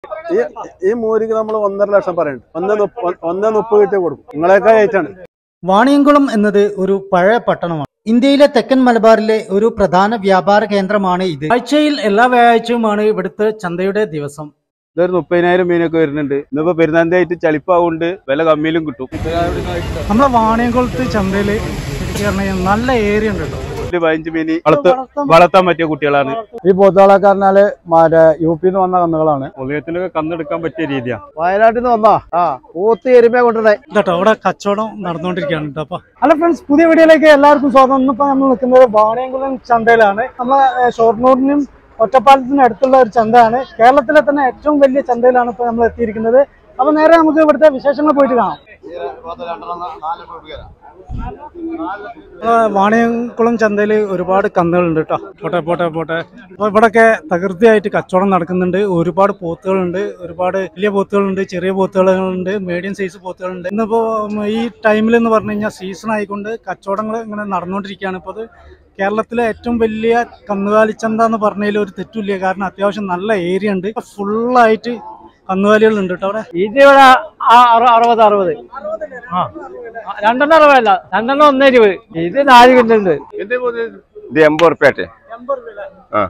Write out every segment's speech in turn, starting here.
ഈ ഈ മൂരിക്ക് നമ്മൾ ഒന്നര ലക്ഷം പറയുന്നുണ്ട് ഒന്ന് മുപ്പ- ഒന്ന് മുപ്പത് കിട്ടിയ കൊടുക്കും നിങ്ങളെയൊക്കെ ആയിട്ടാണ് വാണിയംകുളം എന്നത് ഒരു പഴയ പട്ടണമാണ് ഇന്ത്യയിലെ തെക്കൻ മലബാറിലെ ഒരു പ്രധാന വ്യാപാര കേന്ദ്രമാണ് ഇത് ആഴ്ചയിൽ എല്ലാ വ്യാഴാഴ്ചയുമാണ് ഇവിടുത്തെ ചന്തയുടെ ദിവസം ഇതൊരു മുപ്പതിനായിരം മീനൊക്കെ വരുന്നുണ്ട് ഇന്നിപ്പോ പെരുന്നാന്തി ആയിട്ട് ചളിപ്പാവുണ്ട് വില കമ്മിയിലും കിട്ടും നമ്മളെ വാണിയംകുളത്ത് ചന്തയില് ശരിക്കും പറഞ്ഞാൽ നല്ല ഏരിയ ഉണ്ട് കേട്ടോ ഒരു പതിനഞ്ച് മീന് വളർത്ത വളർത്താൻ പറ്റിയ കുട്ടികളാണ് ഈ പോത്തുകളൊക്കെ പറഞ്ഞാല് മറ്റേ യു പിന്ന് വന്ന കന്നുകളാണ് ഉദയത്തിനൊക്കെ കന്നെടുക്കാൻ പറ്റിയ രീതിയാ വയനാട്ടിൽ നിന്ന് വന്നാ ആ പോത്ത് എരുമ കൊണ്ടുവരേ കേട്ടോ അവിടെ കച്ചവടം നടന്നുകൊണ്ടിരിക്കുകയാണ് കേട്ടോ അപ്പൊ ഹലോ ഫ്രണ്ട്സ് പുതിയ വീഡിയോയിലേക്ക് എല്ലാവർക്കും സ്വാഗതം ഇന്നിപ്പോ നമ്മൾ നിൽക്കുന്നത് വാണിയംകുളം ചന്തയിലാണ് നമ്മളെ ഏഹ്, ഷൊർണൂരിനും ഒറ്റപ്പാലത്തിനും അടുത്തുള്ള ഒരു ചന്തയാണ് കേരളത്തിലെ തന്നെ ഏറ്റവും വലിയ ചന്തയിലാണ് ഇപ്പൊ നമ്മൾ എത്തിയിരിക്കുന്നത് അപ്പൊ നേരെ നമുക്ക് ഇവിടുത്തെ വിശേഷങ്ങൾ പോയിട്ട് കാണാം നമ്മളെ വാണിയംകുളം ചന്തയിൽ ഒരുപാട് കന്നുകളുണ്ട് കേട്ടോ പോട്ടെ പോട്ടെ പോട്ടെ അപ്പൊ ഇവിടൊക്കെ തകൃതിയായിട്ട് കച്ചവടം നടക്കുന്നുണ്ട് ഒരുപാട് പോത്തുകളുണ്ട് ഒരുപാട് വലിയ പോത്തുകളുണ്ട് ചെറിയ പോത്തുകളുണ്ട് മീഡിയം സൈസ് പോത്തുകളുണ്ട് ഇന്നിപ്പോ ഉം, ഈ ടൈമിൽ എന്ന് പറഞ്ഞു കഴിഞ്ഞാൽ സീസൺ ആയിക്കൊണ്ട് കച്ചവടങ്ങൾ ഇങ്ങനെ നടന്നുകൊണ്ടിരിക്കുകയാണ് ഇപ്പോൾ അത് കേരളത്തിലെ ഏറ്റവും വലിയ കന്നുകാലിച്ചന്ത എന്ന് പറഞ്ഞതിൽ ഒരു തെറ്റില്ല കാരണം അത്യാവശ്യം നല്ല ഏരിയ ഉണ്ട് ഫുള്ളായിട്ട് കന്നുകാലികളുണ്ട് കേട്ടോ അവിടെ ഇത് ഇവിടെ ആ- അറു- അറുപത് അറുപത് ആ രണ്ടെണ്ണം അറുപതല്ല രണ്ടെണ്ണം ഒന്നേ ഇരുപത് ഇത് നാല് കിണ്ടുണ്ട് ഇത് എൺപത് ഉറുപ്പ്യാട്ടെ ആ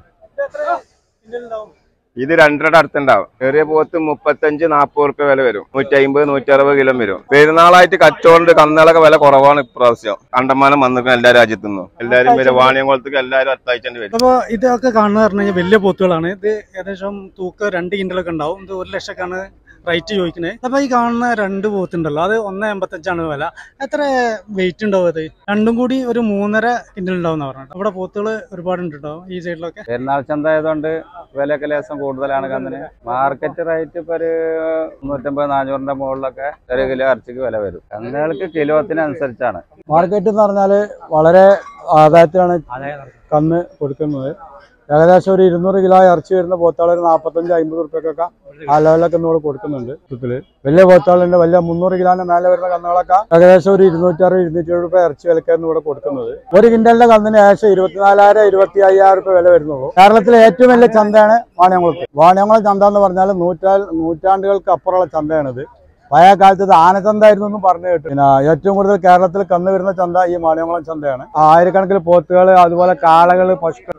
ഇത് രണ്ടരയുടെ അടുത്തുണ്ടാവും ചെറിയ പോത്ത് മുപ്പത്തഞ്ച് നാപ്പത് ഉറുപ്പ്യ വില വരും നൂറ്റി അമ്പത് നൂറ്റി അറുപത് കിലോ വരും പെരുന്നാളായിട്ട് കച്ചവടം കന്നുകളൊക്കെ വില കുറവാണ് ഇപ്രാവശ്യം കണ്ടമാനം വന്നിരിക്കുന്ന എല്ലാ രാജ്യത്തു നിന്നും എല്ലാവരും വരും വാണിയംകുളത്തേക്ക് എല്ലാവരും അത്താഴ്ച വരും അപ്പോൾ ഇതൊക്കെ കാണുന്ന പറഞ്ഞു കഴിഞ്ഞാൽ വലിയ പോത്തുകളാണ് ഇത് ഏകദേശം തൂക്കം രണ്ട് കിൻഡലൊക്കെ ഉണ്ടാവും ഇത് ഒരു ലക്ഷക്കാണ് റേറ്റ് ചോദിക്കുന്നത് അപ്പൊ ഈ കാണുന്ന രണ്ട് പോത്തുണ്ടല്ലോ അത് ഒന്ന് എൺപത്തഞ്ചാണ് വില എത്ര വെയിറ്റ് ഉണ്ടാവും അത് രണ്ടും കൂടി ഒരു മൂന്നര കിൻഡൽ ഉണ്ടാവും പറഞ്ഞിട്ട് അവിടെ പോത്തുകൾ ഒരുപാടുണ്ട് കേട്ടോ ഈ സൈഡിലൊക്കെ പെരുന്നാൾ ചന്ത ആയതുകൊണ്ട് വിലയൊക്കെ ലേശം കൂടുതലാണ് കന്നിന് മാർക്കറ്റ് റേറ്റ് ഇപ്പൊ ഒരു മുന്നൂറ്റമ്പത് നാനൂറിന്റെ മുകളിലൊക്കെ ഒരു കിലോ ഇറച്ചിക്ക് വില വരും കന്നുകൾക്ക് കിലോത്തിനനുസരിച്ചാണ് മാർക്കറ്റ് എന്ന് പറഞ്ഞാല് വളരെ ആദായത്തിലാണ് കന്ന് കൊടുക്കുന്നത് ഏകദേശം ഒരു ഇരുന്നൂറ് കിലോ ഇറച്ചി വരുന്ന പോത്തുകൾ ഒരു നാൽപ്പത്തഞ്ച് അമ്പത് റുപ്യക്കൊക്കെ ആ ലെവലൊക്കെ നമ്മൾ കൊടുക്കുന്നുണ്ട് ഇതില് വലിയ പോത്തുകളുണ്ട് വലിയ മുന്നൂറ് കിലോന്റെ മേലെ വരുന്ന കന്നുകളൊക്കെ ഏകദേശം ഒരു ഇരുന്നൂറ്ററുപത് ഇരുന്നൂറ്റി രൂപ ഇറച്ചി വിലക്കായിരുന്നു ഇവിടെ കൊടുക്കുന്നത് ഒരു കിൻഡലിന്റെ കന്നിന് ഏകദേശം ഇരുപത്തിനാലായിരം ഇരുപത്തി അയ്യായിരം രൂപ വില വരുന്നുള്ളൂ കേരളത്തിലെ ഏറ്റവും വലിയ ചന്തയാണ് വാണിയംകുളത്ത് വാണിയംകുളം ചന്ത എന്ന് പറഞ്ഞാൽ നൂറ്റാ നൂറ്റാണ്ടുകൾക്ക് അപ്പുറമുള്ള ചന്തയാണിത് പഴയ കാലത്ത് ഇത് ആനച്ചന്തായിരുന്നു എന്നും പറഞ്ഞു കേട്ടു പിന്നെ ഏറ്റവും കൂടുതൽ കേരളത്തിൽ കന്നു വരുന്ന ചന്ത ഈ മാണിയംകുളം ചന്തയാണ് ആയിരക്കണക്കിന് പോത്തുകൾ അതുപോലെ കാളകൾ പശുക്കൾ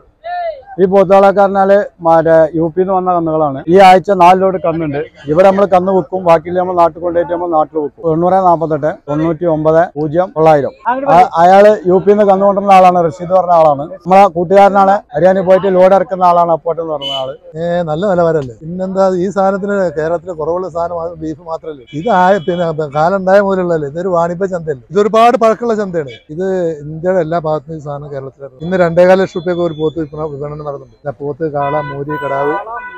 ഈ പോത്തുകളൊക്കെ പറഞ്ഞാല് മറ്റേ യു പിന്ന് വന്ന കന്നുകളാണ് ഈ ആഴ്ച നാല് ലോഡ് കന്നുണ്ട് ഇവിടെ നമ്മൾ കന്ന് വെക്കും ബാക്കിയുള്ള നമ്മൾ നാട്ടിൽ കൊണ്ടുപോയിട്ട് നമ്മൾ നാട്ടിൽ വെക്കും തൊണ്ണൂറ് നാൽപ്പത്തെട്ട് തൊണ്ണൂറ്റി ഒമ്പത് പൂജ്യം തൊള്ളായിരം ആ- അയാള് യു പിന്ന് കന്നു കൊണ്ടുവരുന്ന ആളാണ് റഷീദ് പറഞ്ഞ ആളാണ് നമ്മളെ കൂട്ടുകാരനാണ് ഹരിയാനയിൽ പോയിട്ട് ലോഡ് ഇറക്കുന്ന ആളാണ് അപ്പോട്ട് എന്ന് പറഞ്ഞ ആള് ഏ നല്ല നിലവാരല്ലേ പിന്നെന്താ ഈ സാധനത്തിന് കേരളത്തിൽ കുറവുള്ള സാധനം ബീഫ് മാത്രമല്ലേ ഇത് ആയ പിന്നെ കാലം ഉണ്ടായ മുതലുള്ളതല്ലേ ഇതൊരു വാണിജ്യ ചന്തയല്ലേ ഇത് ഒരുപാട് പഴക്കമുള്ള ചന്തയാണ് ഇത് ഇന്ത്യയുടെ എല്ലാ ഭാഗത്തും ഈ സാധനം കേരളത്തിലാണ് ഇന്ന് രണ്ടേകാല ലക്ഷം റുപ്യൊക്കെ ഒരു പോത്ത് വിപണ- വിപണനം നടന്നുണ്ട് ദാ പോത്ത് കാള മൂരി കടാവ്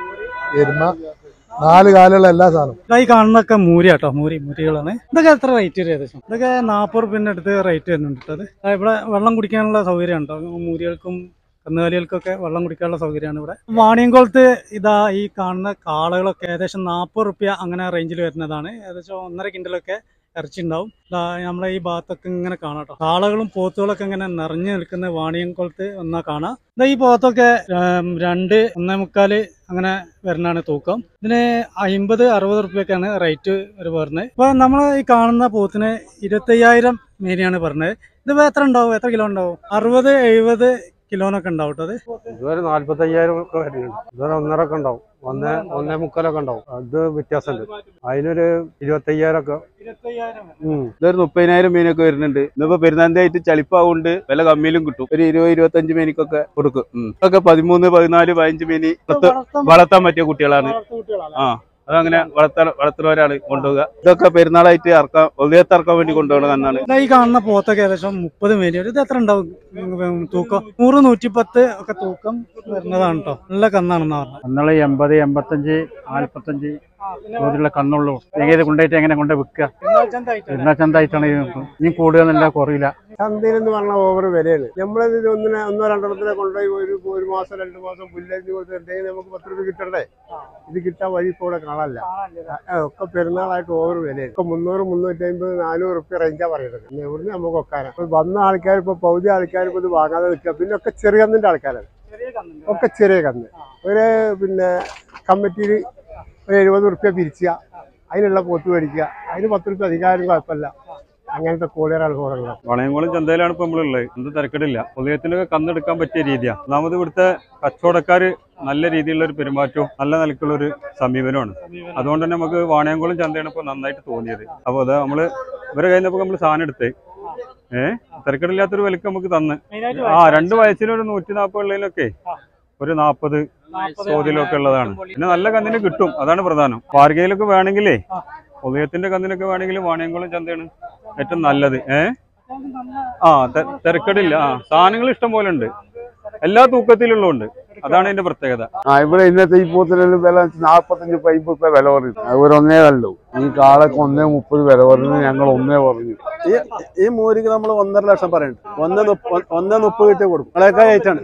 എരുമ നാല് കാലുള്ള എല്ലാ സാധനവും ഇതാ ഈ കാണുന്നൊക്കെ മൂരി കേട്ടോ മൂരി മൂരികളാണ് ഇതൊക്കെ എത്ര റേറ്റ് വരും ഏകദേശം ഇതൊക്കെ നാൽപ്പത് റുപ്യൻ്റെ അടുത്ത് റേറ്റ് വരുന്നുണ്ട് കേട്ടോ അത് ആ, ഇവിടെ വെള്ളം കുടിക്കാനുള്ള സൗകര്യം ഉണ്ടോ മൂരികൾക്കും കന്നുകാലികൾക്കൊക്കെ വെള്ളം കുടിക്കാനുള്ള സൗകര്യമാണ് ഇവിടെ വാണിയംകുളത്ത് ഇതാ ഈ കാണുന്ന കാളകളൊക്കെ ഏകദേശം നാൽപ്പത് റുപ്യ അങ്ങനെ റേഞ്ചിൽ വരുന്നതാണ് ഏകദേശം ഒന്നര കിൻഡലൊക്കെ ഇറച്ചി ഉണ്ടാവും ദാ നമ്മളെ ഈ ഭാഗത്തൊക്കെ ഇങ്ങനെ കാണാം കേട്ടോ കാളകളും പോത്തുകളൊക്കെ ഇങ്ങനെ നിറഞ്ഞു നിൽക്കുന്ന വാണിയംകുളത്ത് വന്നാൽ കാണാം ഇതാ ഈ പോത്തൊക്കെ ഉം, രണ്ട് ഒന്നേ മുക്കാല് അങ്ങനെ വരുന്നതാണ് തൂക്കം ഇതിന് അമ്പത് അറുപത് റുപ്യൊക്കെയാണ് റേറ്റ് ഒരു പറഞ്ഞത് ഇപ്പൊ നമ്മൾ ഈ കാണുന്ന പോത്തിന് ഇരുപത്തയ്യായിരം മീനെയാണ് പറഞ്ഞത് ഇതിപ്പോ എത്ര ഉണ്ടാവും എത്ര കിലോ ഉണ്ടാവും അറുപത് എഴുപത് കിലോനൊക്കെ ഉണ്ടാവും കേട്ടോ അത് ഇതുവരെ നാല്പത്തി അയ്യായിരം ഒക്കെ വരുന്നുണ്ട് ഇതുവരെ ഒന്നര ഒക്കെ ഉണ്ടാവും ഒന്നേ ഒന്നേ മുക്കാലൊക്കെ ഉണ്ടാവും അത് വ്യത്യാസമുണ്ട് അതിനൊരു ഇരുപത്തി അയ്യായിരം ഒക്കെ ഉം. ഇതൊരു മുപ്പതിനായിരം മീനൊക്കെ വരുന്നുണ്ട് ഇന്നിപ്പോ പെരുന്നാന്തി ആയിട്ട് ചളിപ്പാവുണ്ട് വില കമ്മിയിലും കിട്ടും ഒരു ഇരുപത് ഇരുപത്തഞ്ച് മീനിക്കൊക്കെ കൊടുക്കും ഉം. ഇതൊക്കെ പതിമൂന്ന് പതിനാല് പതിനഞ്ച് മീന് വളർത്ത- വളർത്താൻ പറ്റിയ കുട്ടികളാണ് ആ അതങ്ങനെ വളർത്താൻ വളർത്തുന്നവരാണ് കൊണ്ടുപോകുക ഇതൊക്കെ പെരുന്നാളായിട്ട് ഇറക്കാൻ ഉദയത്ത് ഇറക്കാൻ വേണ്ടി കൊണ്ടുപോകണം എന്നാണ് ഇതാ ഈ കാണുന്ന പോത്തൊക്കെ ഏകദേശം മുപ്പത് മേനി ഇത് എത്ര ഉണ്ടാവും ഉം, തൂക്കം നൂറ് നൂറ്റിപ്പത്ത് ഒക്കെ തൂക്കം വരുന്നതാണ് കേട്ടോ നല്ല കന്നാണെന്നാ പറഞ്ഞത് കന്നുകൾ എൺപത് എൺപത്തഞ്ച് നാല്പത്തഞ്ച് തോതിലുള്ള കന്നുള്ളൂ എങ്ങനെ കൊണ്ടുപോയിട്ട് എങ്ങനെ കൊണ്ട് വിൽക്കുക എന്നാ ചന്തായിട്ടാണ് ഇനി കൂടുക എന്നല്ല കുറയില്ല ചന്തയിൽ എന്ന് പറഞ്ഞാൽ ഓവർ വിലയാണ് നമ്മളിത് ഒന്നിനെ ഒന്നോ രണ്ടെണ്ണത്തിനെ കൊണ്ടുപോയി ഒരു ഒരു മാസം രണ്ട് മാസം പുല്ലരിഞ്ഞ് കൊടുത്ത് എന്തെങ്കിലും നമുക്ക് പത്ത് രൂപ കിട്ടണ്ടേ ഇത് കിട്ടാൻ വഴി ഇപ്പോൾ ഇവിടെ കാണാനില്ല ആ, ഒക്കെ പെരുന്നാളായിട്ട് ഓവർ വിലയാണ് ഇപ്പൊ മുന്നൂറ് മുന്നൂറ്റി അമ്പത് നാനൂറ് റുപ്യ റേഞ്ചാ പറയുന്നത് പിന്നെ ഇവിടുന്ന് നമുക്ക് ഒക്കാനാ ഇപ്പൊ വന്ന ആൾക്കാർ ഇപ്പൊ പൗതി ആൾക്കാർ ഇപ്പൊ ഇത് വാങ്ങാതെ നിൽക്കുക പിന്നെ ഒക്കെ ചെറിയ കന്നിന്റെ ആൾക്കാരാണ് ഒക്കെ ചെറിയ കന്ന് ഒരു പിന്നെ കമ്മിറ്റിയിൽ ഒരു എഴുപത് റുപ്യ പിരിച്ചുക അതിനുള്ള പോത്ത് മേടിക്കുക അതിന് പത്ത് റുപ്യ അധികാരം കുഴപ്പമില്ല അങ്ങനത്തെ കൂടുതലാണ് കൂടുതലുള്ളത് വളയംകുളം ചന്തയിലാണ് ഇപ്പൊ നമ്മളുള്ളത് എന്ത് തിരക്കടില്ല ഉദയത്തിനൊക്കെ കന്നെടുക്കാൻ പറ്റിയ രീതിയാണ് ഒന്നാമത് ഇവിടുത്തെ കച്ചവടക്കാര് നല്ല രീതിയിലുള്ള ഒരു പെരുമാറ്റവും നല്ല നിലക്കുള്ള ഒരു സമീപനമാണ് അതുകൊണ്ട് തന്നെ നമുക്ക് വാണയംകുളം ചന്തയാണ് ഇപ്പൊ നന്നായിട്ട് തോന്നിയത് അപ്പൊ അത് നമ്മള് ഇവരെ കയ്യിൽ നിന്ന് നമ്മൾ സാധനം എടുത്ത് ഏഹ് തിരക്കടില്ലാത്തൊരു വിലക്ക് നമുക്ക് തന്ന് ആ രണ്ട് വയസ്സിലൊരു നൂറ്റി നാൽപ്പത് ഉള്ളതിലൊക്കെ ഒരു നാൽപ്പത് തോതിലൊക്കെ ഉള്ളതാണ് പിന്നെ നല്ല കന്നിന് കിട്ടും അതാണ് പ്രധാനം വാർഗയിലൊക്കെ വേണമെങ്കിലേ ഉദയത്തിന്റെ കന്നിനൊക്കെ വേണമെങ്കിൽ വാണിയംകുളം ചന്തയാണ് ഏറ്റവും നല്ലത് ഏ ആ തെ- തിരക്കടില്ല ആ സാധനങ്ങൾ ഇഷ്ടം പോലെ ഉണ്ട് എല്ലാ തൂക്കത്തിലുള്ളതുണ്ട് അതാണ് ഇതിന്റെ പ്രത്യേകത ആ ഇവിടെ ഇന്നത്തെ ഈ പോത്തിനെല്ലാം വില നാൽപ്പത്തഞ്ച് പൈപ്പ് ഇപ്പൊ വില പറഞ്ഞു ഒരു ഒന്നേ കണ്ടു ഈ കാളൊക്കെ ഒന്നേ മുപ്പത് വില പറഞ്ഞു ഞങ്ങൾ ഒന്നേ പറഞ്ഞു ഈ ഈ മൂരിക്ക് നമ്മൾ ഒന്നര ലക്ഷം പറയുന്നുണ്ട് ഒന്ന് മുപ്പ- ഒന്ന് മുപ്പത് കിട്ടിയ കൊടുക്കും കളയൊക്കെ ആയിട്ടാണ്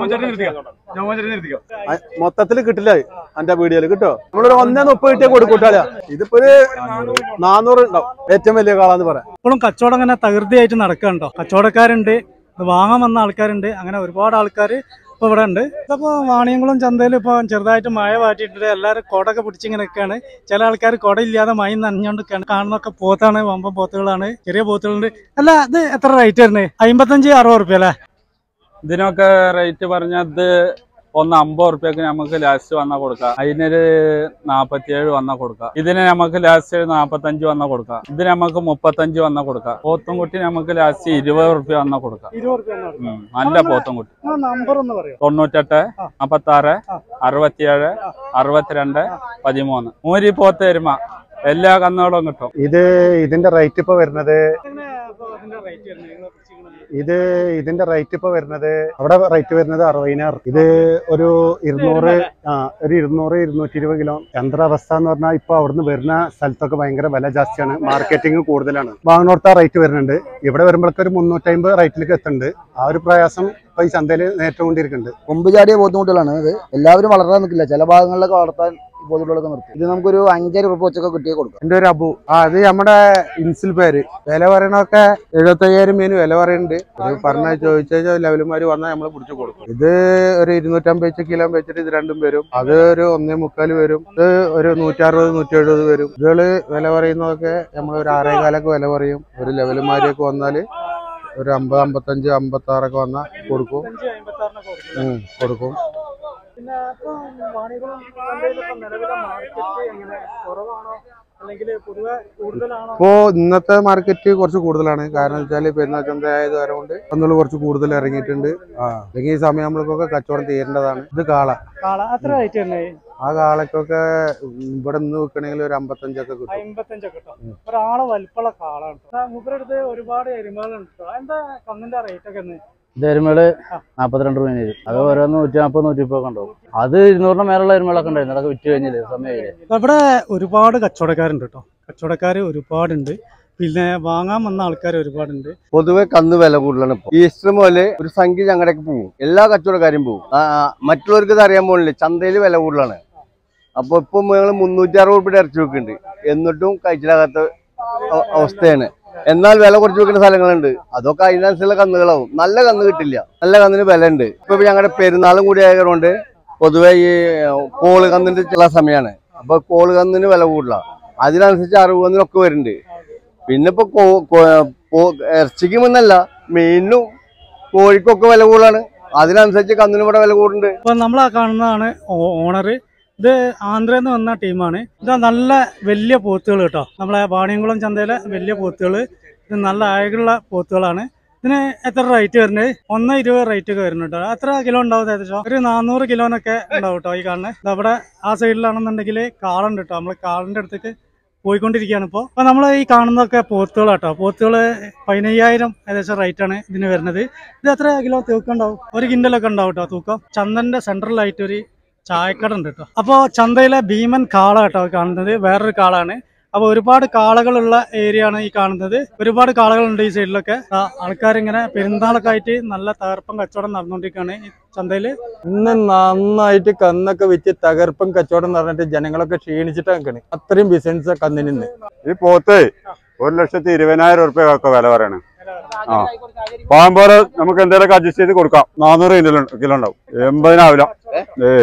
മൊത്തത്തിൽ കിട്ടില്ല എന്റെ വീഡിയോയിൽ കിട്ടോ നമ്മളൊരു ഒന്നേ മുപ്പത് കിട്ടിയ കൊടുക്കൂട്ടാല ഇതിപ്പോ ഒരു നാനൂറ് ഉണ്ടാവും ഏറ്റവും വലിയ കാളാന്ന് പറയാം ഇപ്പോഴും കച്ചവടം അങ്ങനെ തകൃതിയായിട്ട് നടക്കണ്ടോ കച്ചവടക്കാരുണ്ട് ഇത് വാങ്ങാൻ വന്ന ആൾക്കാരുണ്ട് അങ്ങനെ ഒരുപാട് ആൾക്കാർ ഇപ്പൊ ഇവിടെ ഉണ്ട് ഇതപ്പോ വാണിയംകുളം ചന്തയിൽ ഇപ്പൊ ചെറുതായിട്ട് മഴ പാറ്റിയിട്ടുണ്ട് എല്ലാവരും കൊടൊക്കെ പിടിച്ചിങ്ങനെ നിൽക്കുകയാണ് ചില ആൾക്കാർ കൊട ഇല്ലാതെ മഴ നനഞ്ഞോണ്ട് നിൽക്കുകയാണ്. കാണുന്നൊക്കെ പോത്താണ് വമ്പൻ പോത്തുകളാണ് ചെറിയ പോത്തുകളുണ്ട് അല്ല ഇത് എത്ര റേറ്റ് വരുന്നത് അമ്പത്തഞ്ച് അറുപത് റുപ്യ അല്ലേ ഇതിനൊക്കെ റേറ്റ് പറഞ്ഞത് ഒന്ന് അമ്പത് റുപ്യക്ക് നമുക്ക് ലാസ്റ്റ് വന്നാൽ കൊടുക്കാം അതിനൊരു നാപ്പത്തിയേഴ് വന്നാൽ കൊടുക്കാം ഇതിന് നമുക്ക് ലാസ്റ്റ് നാപ്പത്തഞ്ച് വന്നാൽ കൊടുക്കാം ഇത് നമുക്ക് മുപ്പത്തഞ്ച് വന്നാൽ കൊടുക്കാം പോത്തുംകുട്ടി നമുക്ക് ലാസ്റ്റ് ഇരുപത് റുപ്യ വന്നാൽ കൊടുക്കാം ഇരുപത് റുപ്യ ഉം, നല്ല പോത്തുംകുട്ടി നമ്പർ ഒന്ന് പറയോ തൊണ്ണൂറ്റെട്ട് നാപ്പത്താറ് അറുപത്തിയേഴ് അറുപത്തിരണ്ട് പതിമൂന്ന് മൂരി പോത്ത് എരുമ എല്ലാ കന്നുകളും കിട്ടും ഇത് ഇതിന്റെ റേറ്റ് ഇപ്പൊ വരുന്നത് ഇത് ഇതിന്റെ റേറ്റ് ഇപ്പൊ വരുന്നത് അവിടെ റേറ്റ് വരുന്നത് അറുപതിനായിരം ഇത് ഒരു ഇരുന്നൂറ് ആ ഒരു ഇരുന്നൂറ് ഇരുന്നൂറ്റി ഇരുപത് കിലോ യന്ത്രാവസ്ഥ എന്ന് പറഞ്ഞാൽ ഇപ്പൊ അവിടുന്ന് വരുന്ന സ്ഥലത്തൊക്കെ ഭയങ്കര വില ജാസ്തിയാണ് മാർക്കറ്റിംഗ് കൂടുതലാണ് വാങ്ങുന്നോടത്ത് ആ റേറ്റ് വരുന്നുണ്ട് ഇവിടെ വരുമ്പോഴൊക്കെ ഒരു മുന്നൂറ്റമ്പത് റേറ്റിലേക്ക് എത്തുന്നുണ്ട് ആ ഒരു പ്രയാസം ഇപ്പൊ ഈ ചന്തയിൽ നേരിട്ടുകൊണ്ടിരിക്കുന്നുണ്ട് കൊമ്പ് ചാടിയ പോത്തുമുട്ടുകളാണ് ഇത് എല്ലാവരും വളർത്താൻ നിൽക്കില്ല ചില ഭാഗങ്ങളിലൊക്കെ വളർത്താൻ ഈ പോത്തുമുട്ടുകളൊക്കെ നിർത്തും ഇത് നമുക്കൊരു അഞ്ചര ഉറുപ്പ് വെച്ചൊക്കെ കിട്ടിയേ കൊടുക്കാം എന്റെ ഒരു അബു ആ അത് നമ്മുടെ ഇൻസിൽ പേര് വില പറയണൊക്കെ എഴുപത്തയ്യായിരം മീന് വില പറയുന്നുണ്ട് ഒരു പറഞ്ഞ ചോദിച്ചാൽ ലെവലുമാര് വന്നാൽ നമ്മൾ പിടിച്ചു കൊടുക്കും ഇത് ഒരു ഇരുന്നൂറ്റമ്പത് കിലോ വെച്ചിട്ട് ഇത് രണ്ടും വരും അത് ഒരു ഒന്നേ മുക്കാൽ വരും ഇത് ഒരു നൂറ്ററുപത് നൂറ്റി എഴുപത് വരും ഇതുകള് വില പറയുന്നതൊക്കെ നമ്മൾ ഒരു ആറേകാലൊക്കെ വില പറയും ഒരു ലെവലുമാരിയൊക്കെ വന്നാല് ഒരു അമ്പത് അമ്പത്തഞ്ച് അമ്പത്തി ആറൊക്കെ വന്നാൽ കൊടുക്കും ഉം, കൊടുക്കും പിന്നെ ഇപ്പൊ വാണിജ്യം ചന്തയിലിപ്പോ നിലവിലെ മാർക്കറ്റ് എങ്ങനെ കുറവാണോ അല്ലെങ്കിൽ പൊതുവെ കൂടുതലാണോ ഇപ്പോ ഇന്നത്തെ മാർക്കറ്റ് കുറച്ച് കൂടുതലാണ് കാരണം വെച്ചാല് പെരുന്നാൾ ചന്ത ആയത് കൊണ്ട് ഒന്നുകൂടി കുറച്ച് കൂടുതൽ ഇറങ്ങിയിട്ടുണ്ട് ആ അല്ലെങ്കിൽ ഈ സമയം നമ്മൾക്കൊക്കെ കച്ചവടം തീരേണ്ടതാണ് ഇത് കാള കാള എത്ര റേറ്റ് തന്നെ ആ കാളക്കൊക്കെ ഇവിടെ നിന്ന് വെക്കണമെങ്കിൽ ഒരു അമ്പത്തഞ്ചൊക്കെ കിട്ടും അമ്പത്തഞ്ചൊക്കെ കിട്ടും ഒരാളെ വലിപ്പമുള്ള കാളാണ് ട്ടോ. മൂപ്പരുടെ അടുത്ത് ഒരുപാട് എരുമകളുണ്ട് ട്ടോ. എന്താ കന്നിന്റെ റേറ്റ് ഒക്കെ ഒന്ന് ഇത് എരുമകള് നാപ്പത്തിരണ്ട് രൂപ വരും അത് ഓരോന്ന് നൂറ്റി നാൽപ്പത് നൂറ്റി മുപ്പതൊക്കെ ഉണ്ടാവും അത് ഇരുന്നൂറിന് മേലുള്ള എരുമകളൊക്കെ ഉണ്ടായിരുന്നു അതൊക്കെ വിറ്റ് കഴിഞ്ഞില്ലേ സമയമില്ലേ ഇവിടെ ഒരുപാട് കച്ചവടക്കാരുണ്ട് കേട്ടോ കച്ചവടക്കാർ ഒരുപാടുണ്ട് പിന്നെ വാങ്ങാൻ വന്ന ആൾക്കാർ ഒരുപാടുണ്ട് പൊതുവെ കന്ന് വില കൂടുതലാണ് ഇപ്പോൾ ഈസ്റ്റർ മുതല് ഒരു സംഖ്യ ഞങ്ങളുടെയൊക്കെ പോകും എല്ലാ കച്ചവടക്കാരും പോകും ആ, ആ, മറ്റുള്ളവർക്ക് ഇത് അറിയാൻ പോണില്ല ചന്തയിൽ വില കൂടുതലാണ് അപ്പൊ ഇപ്പൊ ഞങ്ങൾ മുന്നൂറ്റി അറുപത് രൂപയുടെ ഇറച്ചി വെക്കുന്നുണ്ട് എന്നിട്ടും കഴിച്ചിലാകാത്ത അവ- അവസ്ഥയാണ് എന്നാൽ വില കുറച്ച് വെക്കുന്ന സ്ഥലങ്ങളുണ്ട് അതൊക്കെ അതിനനുസരിച്ചുള്ള കന്നുകളാവും നല്ല കന്ന് കിട്ടില്ല നല്ല കന്നിന് വില ഉണ്ട് ഇപ്പൊ ഞങ്ങളുടെ പെരുന്നാളും കൂടി ആയതുകൊണ്ട് പൊതുവെ ഈ കോള് കന്നിന്റെ ചില സമയമാണ് അപ്പൊ കോള് കന്നിന് വില കൂടുതലാണ് അതിനനുസരിച്ച് അറിവ് കന്നിനൊക്കെ വരുന്നുണ്ട് പിന്നെ ഇപ്പൊ കോ- കോ- പോ- ഇറച്ചിക്ക് മുന്നല്ല മീനിനും കോഴിക്കൊക്കെ വില കൂടുതലാണ് അതിനനുസരിച്ച് കന്നിനും ഇവിടെ വില കൂടുന്നുണ്ട് ഇപ്പൊ നമ്മൾ ആ കാണുന്നതാണ് ഓണർ ഇത് ആന്ധ്രയിൽ നിന്ന് വന്ന ടീമാണ് ഇത് നല്ല വലിയ പോത്തുകൾ കേട്ടോ നമ്മളെ വാണിയംകുളം ചന്തയിലെ വലിയ പോത്തുകൾ ഇത് നല്ല അഴകുള്ള പോത്തുകളാണ് ഇതിന് എത്ര റേറ്റ് വരുന്നത് ഒന്ന് ഇരുപത് റേറ്റ് ഒക്കെ വരുന്നുണ്ട് കേട്ടോ എത്ര കിലോ ഉണ്ടാവും ഏകദേശം ഒരു നാനൂറ് കിലോനൊക്കെ ഉണ്ടാവും കേട്ടോ ഈ കാണുന്നത് ഇത് അവിടെ ആ സൈഡിലാണെന്നുണ്ടെങ്കിൽ കാളുണ്ട് കേട്ടോ നമ്മൾ കാളിന്റെ അടുത്തേക്ക് പോയിക്കൊണ്ടിരിക്കുകയാണ് ഇപ്പോൾ അപ്പോൾ നമ്മൾ ഈ കാണുന്നതൊക്കെ പോത്തുകൾ കേട്ടോ പോത്തുകൾ പതിനയ്യായിരം ഏകദേശം റേറ്റ് ആണ് ഇതിന് വരുന്നത് ഇത് എത്ര കിലോ തൂക്കം ഉണ്ടാവും ഒരു കിൻഡലൊക്കെ ഉണ്ടാവും കേട്ടോ തൂക്കം ചന്തന്റെ സെൻട്രലായിട്ട് ഒരു ചായക്കട ഉണ്ട് കേട്ടോ അപ്പോൾ ചന്തയിലെ ഭീമൻ കാള കേട്ടോ കാണുന്നത് വേറൊരു കാളാണ് അപ്പോൾ ഒരുപാട് കാളകളുള്ള ഏരിയ ആണ് ഈ കാണുന്നത് ഒരുപാട് കാളകളുണ്ട് ഈ സൈഡിലൊക്കെ ആൾക്കാരിങ്ങനെ പെരുന്നാളൊക്കെ ആയിട്ട് നല്ല തകർപ്പം കച്ചവടം നടന്നുകൊണ്ടിരിക്കുകയാണ് ഈ ചന്തയില് ഇന്ന് നന്നായിട്ട് കന്നൊക്കെ വിറ്റ് തകർപ്പൻ കച്ചവടം നടന്നിട്ട് ജനങ്ങളൊക്കെ ക്ഷീണിച്ചിട്ട് നിൽക്കണ് അത്രയും ബിസിനസ് കന്നിന് ഈ പോത്ത് ഒരു ലക്ഷത്തി ഇരുപതിനായിരം ഉറുപ്പ്യ ഒക്കെ വില പറയണേ ആ പാകുമ്പോൾ നമുക്ക് എന്തെങ്കിലുമൊക്കെ അഡ്ജസ്റ്റ് ചെയ്ത് കൊടുക്കാം നാനൂറ് കിലോ കിലോ ഉണ്ടാവും എൺപതിനാവില്ല ഏയ്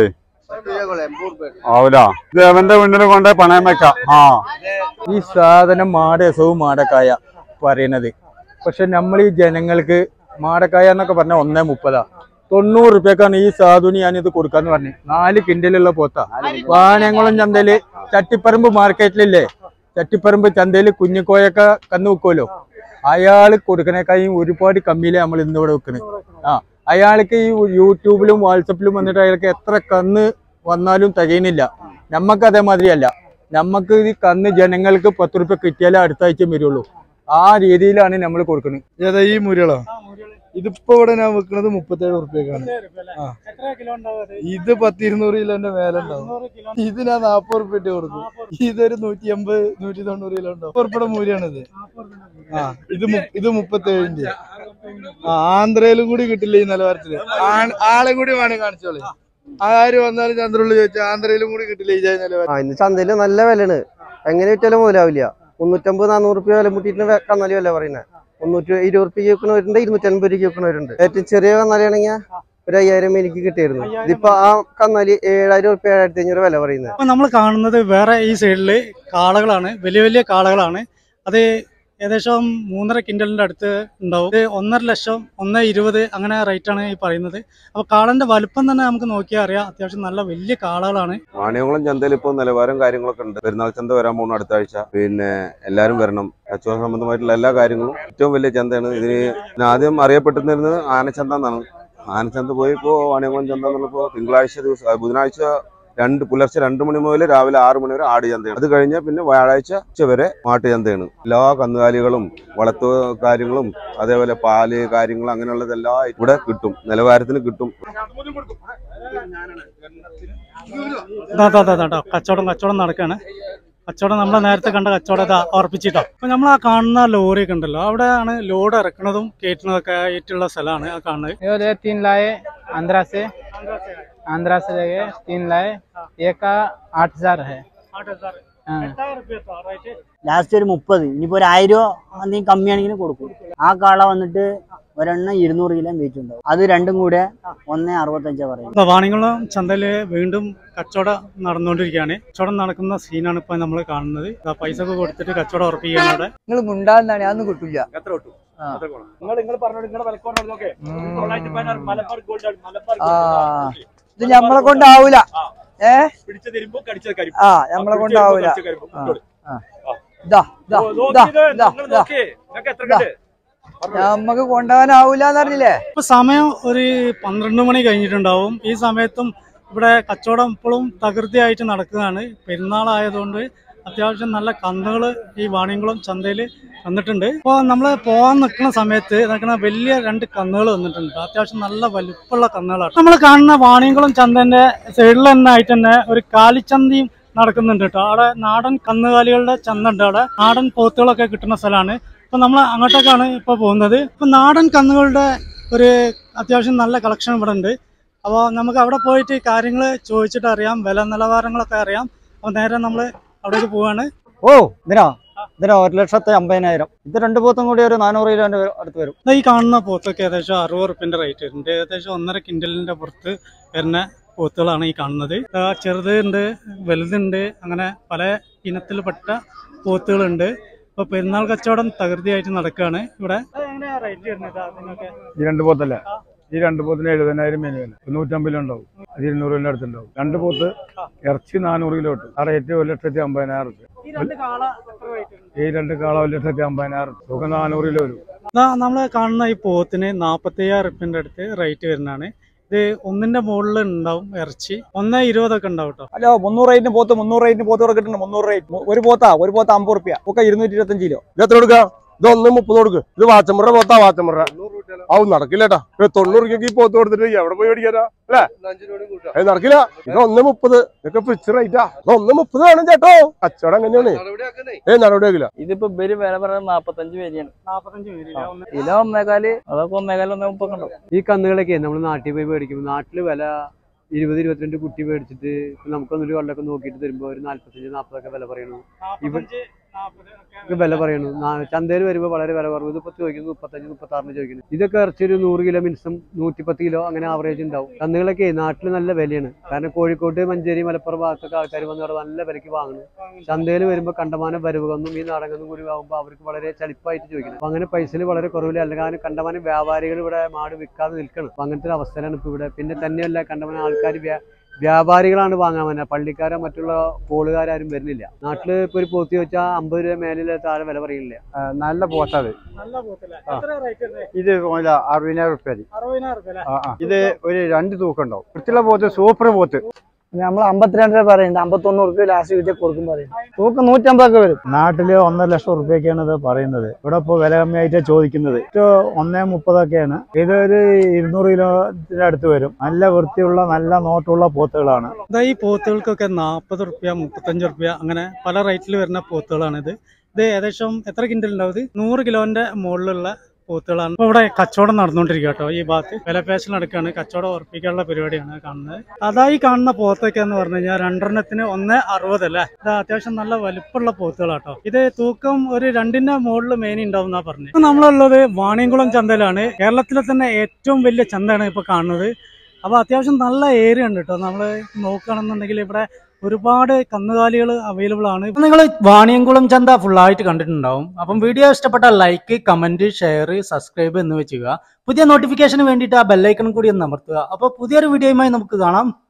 ആവൂല ഇത് അവന്റെ മുന്നിൽ കൊണ്ട് പണയം വെക്കാം ആ ഈ സാധനം മാടസവും മാടക്കായ പറയണത് പക്ഷെ നമ്മൾ ഈ ജനങ്ങൾക്ക് മാടക്കായ എന്നൊക്കെ പറഞ്ഞാൽ ഒന്നേ മുപ്പതാ തൊണ്ണൂറ് റുപ്യക്കാണ് ഈ സാധുവിന് ഞാനിത് കൊടുക്കാന്ന് പറഞ്ഞു നാല് കിൻഡലുള്ള പോത്ത വാനയംകുളം ചന്തയില് ചട്ടിപ്പറമ്പ് മാർക്കറ്റിലില്ലേ ചട്ടിപ്പറമ്പ് ചന്തയിൽ കുഞ്ഞിക്കോയൊക്കെ കന്ന് വെക്കുമല്ലോ അയാൾ കൊടുക്കണേക്കായും ഒരുപാട് കമ്മിയിലെ നമ്മൾ ഇന്നിവിടെ വെക്കണത് ആ അയാൾക്ക് ഈ യൂട്യൂബിലും വാട്സപ്പിലും വന്നിട്ട് അയാൾക്ക് എത്ര കന്ന് വന്നാലും തികയുന്നില്ല നമ്മക്ക് അതേമാതിരി അല്ല നമ്മക്ക് ഈ കന്ന് ജനങ്ങൾക്ക് പത്ത് റുപ്യ കിട്ടിയാലേ അടുത്ത ആഴ്ച വരുള്ളൂ ആ രീതിയിലാണ് നമ്മൾ കൊടുക്കുന്നത് ഏതാ ഈ മുരികളോ ഇതിപ്പോ ഇവിടെ ഞാൻ വെക്കുന്നത് മുപ്പത്തേഴ് ഉറുപ്പ്യക്കാണ് ആ എത്ര കിലോ ഉണ്ടാവും അത്? ഇത് പത്ത് ഇരുന്നൂറ് കിലോന്റെ മേലെ ഉണ്ടാവും ഇത് ഞാൻ നാപ്പത് ഉറുപ്പ്യ ഇട്ട് കൊടുക്കും ഇതൊരു നൂറ്റി എൺപത് നൂറ്റി തൊണ്ണൂറ് കിലോ ഉണ്ടാവും ഉറുപ്പിയുടെ മൂല്യാണിത് ആ ഇത് മു- ഇത് മുപ്പത്തേഴിന്റെ ആ ആന്ധ്രയിലും കൂടി കിട്ടില്ല ഈ നിലവാരത്തില് ആ- ആളെ കൂടി വേണേ കാണിച്ചോളെ ആര് വന്നാലും ചന്ദ്രുള്ളി ചോദിച്ചാൽ ആന്ധ്രയിലും കൂടി കിട്ടില്ല ഈ ജയ നിലവാരം ആ ഇന്ന് ചന്തയില് നല്ല വിലയാണ് എങ്ങനെ വിറ്റാലും മുതലാവില്ല മുന്നൂറ്റമ്പത് നാനൂറ് റുപ്യ വില മുട്ടിയിട്ട് കന്നാലി വില പറയുന്നത് മുന്നൂറ്റി ഇരുപത് റുപ്യക്ക് വെക്കണവരുണ്ട് ഇരുന്നൂറ്റി അൻപത് രൂപയ്ക്ക് വെക്കണവരുണ്ട് ഏറ്റവും ചെറിയ കന്നാലിയാണെങ്കിൽ ഒരു അയ്യായിരം എനിക്ക് കിട്ടിയിരുന്നു ഇതിപ്പോ ആ കന്നാലി ഏഴായിരം റുപ്യ ഏഴായിരത്തി അഞ്ഞൂറ് വില പറയുന്നത് അപ്പൊ നമ്മൾ കാണുന്നത് വേറെ ഈ സൈഡില് കാളകളാണ് വലിയ വലിയ കാളകളാണ് അത് ഏകദേശം മൂന്നര കിൻഡലിന്റെ അടുത്ത് ഉണ്ടാവും ഇത് ഒന്നര ലക്ഷം ഒന്ന് ഇരുപത് അങ്ങനെ റേറ്റ് ആണ് ഈ പറയുന്നത് അപ്പൊ കാളന്റെ വലുപ്പം തന്നെ നമുക്ക് നോക്കിയാൽ അറിയാം അത്യാവശ്യം നല്ല വലിയ കാളകളാണ് വാണിയംകുളം ചന്തയിൽ ഇപ്പോൾ നിലവാരം കാര്യങ്ങളൊക്കെ ഉണ്ട് പെരുന്നാൾ ചന്ത വരാൻ പോകുന്ന അടുത്ത ആഴ്ച പിന്നെ എല്ലാവരും വരണം കച്ചവട സംബന്ധമായിട്ടുള്ള എല്ലാ കാര്യങ്ങളും ഏറ്റവും വലിയ ചന്തയാണ് ഇതിന് ഇതിന് ആദ്യം അറിയപ്പെട്ടിരുന്നത് ആനച്ചന്ത എന്നാണ് ആനച്ചന്ത പോയി ഇപ്പോൾ വാണിയംകുളം ചന്ത എന്നുള്ളപ്പോൾ തിങ്കളാഴ്ച ദിവസം ആ, ബുധനാഴ്ച രണ്ട് പുലർച്ചെ രണ്ട് മണി മുതൽ രാവിലെ ആറ് മണി വരെ ആട് ചന്തയാണ് അത് കഴിഞ്ഞാൽ പിന്നെ വ്യാഴാഴ്ച ഉച്ച വരെ മാട്ട് ചന്തയാണ് എല്ലാ കന്നുകാലികളും വളർത്തു കാര്യങ്ങളും അതേപോലെ പാല് കാര്യങ്ങൾ അങ്ങനെയുള്ളതെല്ലാം ഇവിടെ കിട്ടും നിലവാരത്തിന് കിട്ടും ഇതാ ഇതാ, ഇതാ, ഇതാ, കച്ചവടം കച്ചവടം നടക്കാണ് കച്ചവടം നമ്മളെ നേരത്തെ കണ്ട കച്ചവടം ഇതാ ഉറപ്പിച്ചിട്ടോ അപ്പൊ നമ്മൾ ആ കാണുന്ന ലോറി ഒക്കെ ഉണ്ടല്ലോ അവിടെയാണ് ലോഡ് ഇറക്കുന്നതും കയറ്റുന്നതൊക്കെ ആയിട്ടുള്ള സ്ഥലമാണ് ആ കാണുന്നത് ये तीन लाए आंध्रा से आंध्रा से लगे तीन लाए एक का आठ हजार है हाँ ലാസ്റ്റ് ഒരു മുപ്പത് ഇനിയിപ്പോ ഒരു ആയിരം എന്തെങ്കിലും കമ്മിയാണെങ്കിലും കൊടുക്കും ആ കാള വന്നിട്ട് ഒരെണ്ണം ഇരുന്നൂറ് കിലോ വെയിറ്റ് ഉണ്ടാവും അത് രണ്ടും കൂടെ ഒന്നേ അറുപത്തഞ്ചാ പറയും ഇപ്പൊ വാണിയംകുളം ചന്തയില് വീണ്ടും കച്ചവടം നടന്നുകൊണ്ടിരിക്കുകയാണ് കച്ചവടം നടക്കുന്ന സീനാണ് ഇപ്പൊ നമ്മൾ കാണുന്നത് ഇതാ പൈസ ഒക്കെ കൊടുത്തിട്ട് കച്ചവടം ഉറപ്പിക്കുകയാണ് അവിടെ നിങ്ങൾ മുണ്ടാന്നാണ് അതൊന്നും കിട്ടില്ല എത്ര കിട്ടും നിങ്ങൾ നിങ്ങൾ പറഞ്ഞോട് നിങ്ങളുടെ വിലക്കോട് നോക്കേ തൊള്ളായിരത്തി പതിനാറ് മലബാർ ഗോൾഡ് മലബാർ ആ ഇത് ഞമ്മളെ കൊണ്ടാവൂല ഏ പിടിച്ച തരുമ്പോ കടിച്ച കാര്യം ആ ഞമ്മളെ കൊണ്ടാവൂല ആ, ആ. ഇതാ ഇതാ ഇതാ ഇതാ ഇതാ ഇതാ. ഞമ്മക്ക് കൊണ്ടുപോകാനാവൂല എന്നറിഞ്ഞില്ലേ ഇപ്പൊ സമയം ഒരു പന്ത്രണ്ട് മണി കഴിഞ്ഞിട്ടുണ്ടാവും ഈ സമയത്തും ഇവിടെ കച്ചവടം ഇപ്പോഴും തകൃതിയായിട്ട് നടക്കുകയാണ് പെരുന്നാളായതുകൊണ്ട് അത്യാവശ്യം നല്ല കന്നുകൾ ഈ വാണിയംകുളം ചന്തയിൽ വന്നിട്ടുണ്ട് ഇപ്പോൾ നമ്മൾ പോകാൻ നിൽക്കുന്ന സമയത്ത് നിൽക്കുന്ന വലിയ രണ്ട് കന്നുകൾ വന്നിട്ടുണ്ട് അത്യാവശ്യം നല്ല വലുപ്പമുള്ള കന്നുകളാണ് നമ്മൾ കാണുന്ന വാണിയംകുളം ചന്തന്റെ സൈഡിൽ തന്നെ ആയിട്ട് തന്നെ ഒരു കാലിച്ചന്തയും നടക്കുന്നുണ്ട് കേട്ടോ അവിടെ നാടൻ കന്നുകാലികളുടെ ചന്ത ഉണ്ട് അവിടെ നാടൻ പോത്തുകളൊക്കെ കിട്ടുന്ന സ്ഥലമാണ് അപ്പൊ നമ്മൾ അങ്ങോട്ടേക്കാണ് ഇപ്പൊ പോകുന്നത് ഇപ്പൊ നാടൻ കന്നുകളുടെ ഒരു അത്യാവശ്യം നല്ല കളക്ഷൻ ഇവിടെ ഉണ്ട് അപ്പോൾ നമുക്ക് അവിടെ പോയിട്ട് കാര്യങ്ങൾ ചോദിച്ചിട്ട് അറിയാം വില നിലവാരങ്ങളൊക്കെ അറിയാം അപ്പോൾ നേരെ നമ്മൾ അവിടേക്ക് പോവാണ് ഓ ഇതിനാ ഇതിനാ ഒരു ലക്ഷത്തി അമ്പതിനായിരം ഇത് രണ്ട് പോത്തും കൂടി ഒരു നാനൂറ് കിലോന്റെ അടുത്ത് വരും ദാ ഈ കാണുന്ന പോത്തൊക്കെ ഏകദേശം അറുപത് റുപ്യന്റെ റേറ്റ് വരുന്നുണ്ട് ഏകദേശം ഒന്നര കിൻഡലിന്റെ പുറത്ത് വരുന്ന പോത്തുകളാണ് ഈ കാണുന്നത് ദാ ചെറുത് ഉണ്ട് വലുതുണ്ട് അങ്ങനെ പല ഇനത്തിൽപ്പെട്ട പോത്തുകളുണ്ട് ഇപ്പൊ പെരുന്നാൾ കച്ചവടം തകൃതിയായിട്ട് നടക്കുകയാണ് ഇവിടെ റേറ്റ് വരുന്നത് ഈ രണ്ട് പോത്തല്ലേ ഈ രണ്ട് പോത്തിന് എഴുപതിനായിരം മേനി വില നൂറ്റമ്പത് കിലോ ഉണ്ടാവും അത് ഇരുന്നൂറ് കിലോ അടുത്തുണ്ടാവും രണ്ട് പോത്ത് ഇറച്ചി നാനൂറ് കിലോ കിട്ടും ആ റേറ്റ് ഒരു ലക്ഷത്തി അമ്പതിനായിരം ഈ രണ്ട് കാള എത്ര റേറ്റ് റുപ്യ ഈ രണ്ട് കാള ഒരു ലക്ഷത്തി അമ്പതിനായിരം റുപ്യ തൂക്കം നാനൂറ് കിലോ വരും നമ്മൾ കാണുന്ന ഈ പോത്തിന് നാൽപ്പത്തി അയ്യായിരം റുപ്യന്റെ അടുത്ത് റേറ്റ് വരുന്നതാണ് ഇത് ഒന്നിന്റെ മുകളിൽ ഉണ്ടാവും ഇറച്ചി ഒന്നേ ഇരുപതൊക്കെ ഉണ്ടാവും കേട്ടോ ഹലോ മുന്നൂറ് റേറ്റിന് പോത്ത് മുന്നൂറ് റേറ്റിന് പോത്ത് കിട്ടുന്നുണ്ട് മുന്നൂറ് റേറ്റ് ഒരു പോത്താ ഒരു പോത്ത് അമ്പത് റുപ്യ ഒക്കെ ഇരുന്നൂറ്റി ഇരുപത്തഞ്ച് കിലോ ഇത് എത്ര കൊടുക്കുക ഇത് ഒന്ന് മുപ്പത് കൊടുക്ക് ഇത് വാച്ചമ്പറ പോത്താ വാച്ചമ്പറ ഔ നടക്കില്ലേട്ടാ ഇത് തൊണ്ണൂറ് രൂപയ്ക്ക് ഈ പോത്ത് കൊടുത്തിട്ട് എവിടെ പോയി മേടിക്കാനാ അല്ലേ അത് നടക്കില്ല ഇത് ഒന്ന് മുപ്പത് ഇതൊക്കെ ഫിക്സ് റേറ്റാ ഇത് ഒന്ന് മുപ്പത് വേണം ചേട്ടോ കച്ചവടം എങ്ങനെയാണ് ഏ നടപടിയാക്കില്ല ഇതിപ്പോ ഇവര് വില പറയുന്നത് നാപ്പത്തഞ്ച് പേരിയാണ് നാപ്പത്തഞ്ച് പേര് കിലോ ഒന്നേകാല് അതൊക്കെ ഒന്നേകാല് ഒന്നേ മുപ്പൊക്കെ ഉണ്ടാവും ഈ കന്നുകളൊക്കെ നമ്മൾ നാട്ടിൽ പോയി മേടിക്കുമ്പോൾ നാട്ടിൽ വില ഇരുപത് ഇരുപത്തിരണ്ട് കുട്ടി മേടിച്ചിട്ട് ഇപ്പൊ നമുക്കൊന്നൊരു കൊല്ലൊക്കെ നോക്കിയിട്ട് തരുമ്പോൾ ഒരു നാല്പത്തഞ്ച് നാൽപ്പതൊക്കെ വില പറയണു ഇവിടെ ഒക്കെ വില പറയുന്നു ചന്തയിൽ വരുമ്പോൾ വളരെ വില കുറവ് ഇതിപ്പോ ചോദിക്കുന്നു മുപ്പത്തഞ്ച് മുപ്പത്താറിന് ചോദിക്കുന്നു ഇതൊക്കെ ഇറച്ചി ഒരു നൂറ് കിലോ മിനിസം നൂറ്റിപ്പത്ത് കിലോ അങ്ങനെ ആവറേജ് ഉണ്ടാവും കന്നുകളൊക്കെ നാട്ടിൽ നല്ല വിലയാണ് കാരണം കോഴിക്കോട് മഞ്ചേരി മലപ്പുറം ഭാഗത്തൊക്കെ ആൾക്കാർ വന്ന് അവിടെ നല്ല വിലയ്ക്ക് വാങ്ങുന്നു ചന്തയിൽ വരുമ്പോൾ കണ്ടമാനം വരവുകന്നും ഈ നാടകന്നും കൂടി ആകുമ്പോൾ അവർക്ക് വളരെ ചളിപ്പായിട്ട് ചോദിക്കണം അപ്പൊ അങ്ങനെ പൈസയിൽ വളരെ കുറവില്ല അല്ലെങ്കിൽ കണ്ടമാനം വ്യാപാരികൾ ഇവിടെ മാട് വിൽക്കാതെ നിൽക്കണം അപ്പൊ അങ്ങനത്തെ ഒരു അവസ്ഥയിലാണ് ഇപ്പൊ ഇവിടെ പിന്നെ തന്നെയല്ല കണ്ടമാനം ആൾക്കാർ വ്യാപാരികളാണ് വാങ്ങാൻ വരുന്നത് പള്ളിക്കാരോ മറ്റുള്ള പോളുകാരും വരുന്നില്ല നാട്ടില് ഇപ്പൊ ഒരു പോത്തി വെച്ചാൽ അമ്പത് രൂപ മേലിൽ താഴെ വില പറയില്ല നല്ല പോത്തത് നല്ല പോത്തല്ലേ എത്ര റേറ്റ് ഉണ്ട് ഇത് പോല അറുപതിനായിരം റുപ്യ അറുപതിനായിരം റുപ്യ അല്ലേ ഇത് ഒരു രണ്ട് തൂക്കം ഉണ്ടാവും വൃത്തിയുള്ള പോത്ത് സൂപ്പർ പോത്ത് നമ്മൾ അമ്പത്തിരണ്ട് രൂപ പറയുന്നുണ്ട് അമ്പത്തൊന്ന് റുപ്യ ലാസ്റ്റ് കിട്ടിയ കൊടുക്കും പറയും തൂക്കം നൂറ്റമ്പതൊക്കെ വരും നാട്ടില് ഒന്നര ലക്ഷം റുപ്യൊക്കെയാണ് ഇത് പറയുന്നത് ഇവിടെ ഇപ്പോൾ വില കമ്മിയായിട്ട് ചോദിക്കുന്നത് ഏറ്റവും ഒന്നേ മുപ്പതൊക്കെയാണ് ഇതൊരു ഇരുന്നൂറ് കിലോത്തിന്റെ അടുത്ത് വരും നല്ല വൃത്തിയുള്ള നല്ല നോട്ടുള്ള പോത്തുകളാണ് ഇതാ ഈ പോത്തുകൾക്കൊക്കെ നാൽപ്പത് റുപ്യ മുപ്പത്തഞ്ച് റുപ്യ അങ്ങനെ പല റേറ്റിൽ വരുന്ന പോത്തുകളാണ് ഇത് ഇത് ഏകദേശം എത്ര കിൻഡൽ ഉണ്ടാവും ഇത് നൂറ് കിലോന്റെ മുകളിലുള്ള പോത്തുകളാണ് ഇപ്പൊ ഇവിടെ കച്ചവടം നടന്നുകൊണ്ടിരിക്കുക കേട്ടോ ഈ ഭാഗത്ത് വിലപേശൽ നടക്കുകയാണ് കച്ചവടം ഉറപ്പിക്കാനുള്ള പരിപാടിയാണ് കാണുന്നത് അതായി കാണുന്ന പോത്തൊക്കെ എന്ന് പറഞ്ഞു കഴിഞ്ഞാൽ രണ്ടെണ്ണത്തിന് ഒന്ന് അറുപത് അല്ലേ ഇത് അത്യാവശ്യം നല്ല വലിപ്പമുള്ള പോത്തുകളാട്ടോ ഇത് തൂക്കം ഒരു രണ്ടിന്റെ മുകളിൽ മേനി ഉണ്ടാവും എന്നാ പറഞ്ഞത് ഇപ്പൊ നമ്മളുള്ളത് വാണിയംകുളം ചന്തയിലാണ് കേരളത്തിലെ തന്നെ ഏറ്റവും വലിയ ചന്തയാണ് ഇപ്പൊ കാണുന്നത് അപ്പൊ അത്യാവശ്യം നല്ല ഏരിയ ഉണ്ട് കേട്ടോ നമ്മൾ നോക്കുകയാണെന്നുണ്ടെങ്കിൽ ഇവിടെ ഒരുപാട് കന്നുകാലികൾ അവൈലബിൾ ആണ് നിങ്ങൾ വാണിയംകുളം ചന്ത full ആയിട്ട് കണ്ടിട്ടുണ്ടാവും അപ്പം വീഡിയോ ഇഷ്ടപ്പെട്ടാൽ ലൈക്ക് കമന്റ് ഷെയർ സബ്സ്ക്രൈബ് എന്ന് വെച്ചുക പുതിയ നോട്ടിഫിക്കേഷന് വേണ്ടിയിട്ട് ആ ബെല്ലൈക്കൺ കൂടി ഒന്ന് അമർത്തുക അപ്പോൾ പുതിയൊരു വീഡിയോയുമായി നമുക്ക് കാണാം